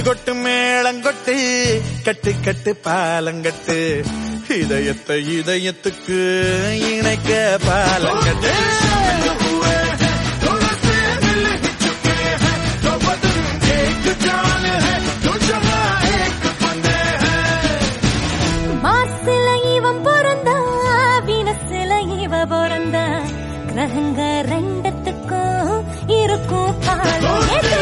கொட்டு மேளங்கொட்டு கட்டு கட்டு பாலங்கட்டு இதயத்தை இதயத்துக்கு இணைக்க பாலங்கட்டு மாசில இவன் பிறந்தா வீனசில இவ பிறந்தா கிரகங்க ரெண்டத்துக்கும் இருக்கும் காலம் எது?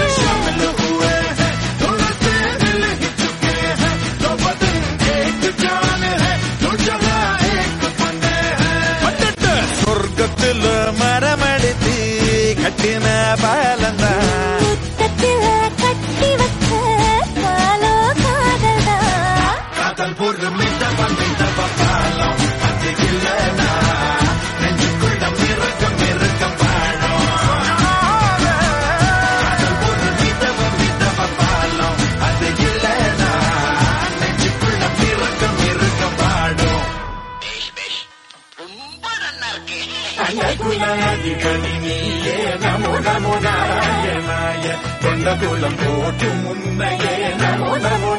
பட்டட்டு சொர்க்கத்துல மரமடித்து கட்டின பாலந்தான் முத்தத்தில கட்டி வச்ச காலோ காதல்தா காதல் பொறுமிட்ட வந்திட்ட பாலம் அது இல்லனா நெஞ்சுக்குள்ள மிருக்கம் மிருக்கம் வாழும் காதல் பொறுமிட்ட வந்திட்ட பாலம் அது இல்லனா நெஞ்சுக்குள்ள மிருக்கம் மிருக்கம் வாழும் அழகுலாதி கணினியே நமோ நமோ நாராயணாய கொண்டகுலம் போட்டு முன்னையே நமோ நமோ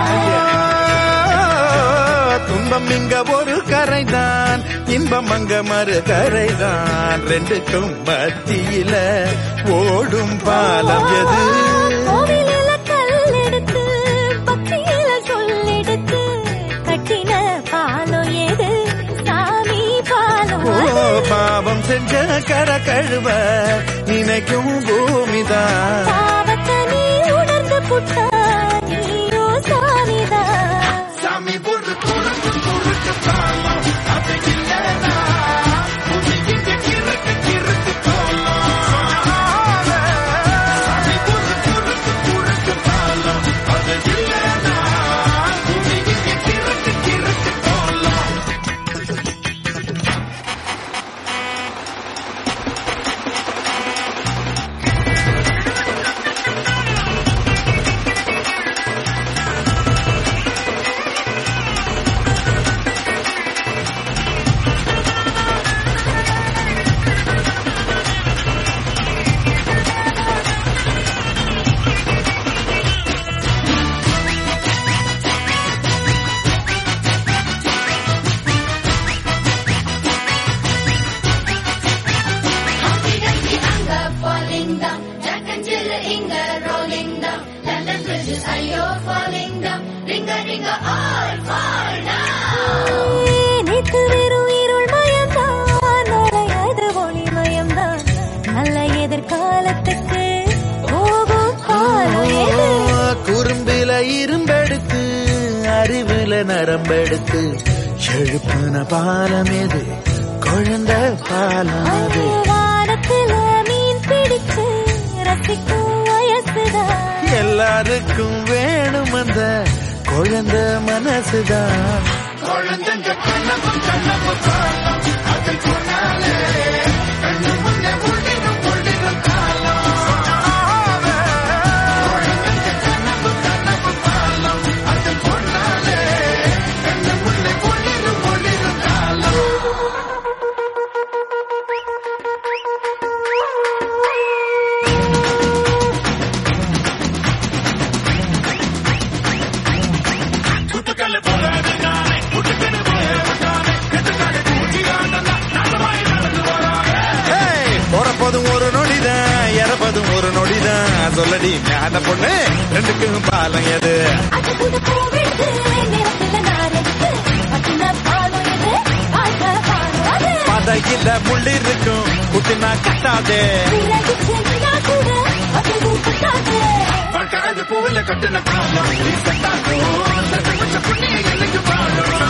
துன்பம் இங்க ஒரு கரைதான் இன்பம் அங்க மறு கரைதான் ரெண்டுக்கும் மத்தியில ஓடும் பாலம் எது கோவிலில கல்லெடுத்து பக்தியில சொல்லெடுத்து கட்டின பாலம் எது சாமி பாலம் ஓ அது. பாவம் செஞ்ச கர கழுவ நினைக்கும் பூமிதான் பாவத்தை நீ உணர்ந்து புட்டா நீயோ சாமிதான் சாமி பொறு குறுக்கு குறுக்கு பாலம் அது இல்லனா பூமி இங்க கிறுக்கு கிறுக்கு கோலம் சாமி பொறு குறுக்கு குறுக்கு பாலம் அது இல்லனா பூமி இங்க கிறுக்கு கிறுக்கு கோலம் அங்க falling down, Jack and Jill இங்க rolling down, London bridges ஐயோ falling down, ringa ringa all fall down. நேத்து வெறும் இருள் மயம்தான் நுழையாது ஒளி மயம்தான் நல்ல எதிர்காலத்துக்கு போகும் காலம் எது குறும்பில இரும்பெடுத்து அறிவுல நரம்பெடுத்து எழுப்புன பாலம் எது குழந்தை பாலம் அது வானத்துல மீன் பிடிச்சு ரசிக்கும் வயசுதான் எல்லாருக்கும் வேணும் அந்த குழந்தை மனசுதான் குழந்தைங்க கண்ணப்பு கண்ணப்பு காலம் அது கொண்டாலே கண்ணு முன்னே ஒளிரும் ஒளிரும் காலம் குழந்தைங்க கண்ணப்பு கண்ணப்பு காலம் அது கொண்டாலே கண்ணு முன்னே ஒளிரும் ஒளிரும் காலம் ஏய், பிறப்பதும் ஒரு நொடிதான் இறப்பதும் ஒரு நொடிதான் சொல்லடி ஞான பொண்ணு ரெண்டுக்கும் பாலம் எது அது கூட போவிடுது நேரத்துல நாரெடுத்து பத்தின பாலம் எது வாழ்க்கை பாலம் அது பதையில முள்ளு இருக்கும் குட்டினா கட்டாதே விலகிச்சு நின்னா கூட அது கூப்பிட்டாது பூவில் கட்டின காலம்